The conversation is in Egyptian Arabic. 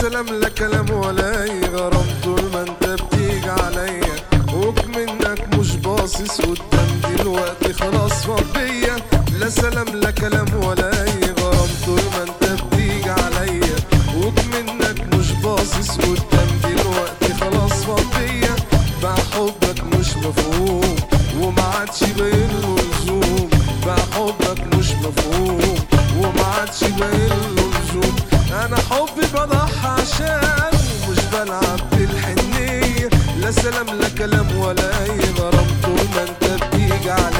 سلام لا كلام ولا اي غرام طول ما انت بتيجي عليا وكمنك مش باصص قدام دلوقتي خلاص فضية لا سلام لا كلام ولا اي غرام طول ما انت بتيجي عليا وكمنك مش باصص قدام دلوقتي خلاص فضية بقى حبك مش مفهوم وما عادش باين له لزوم بقى حبك مش مفهوم وما عادش باين له لزوم انا حبي بضحى عشان مش بلعب بالحنية لا سلام لا كلام ولا اي غرام طول ما انت بتيجي عليا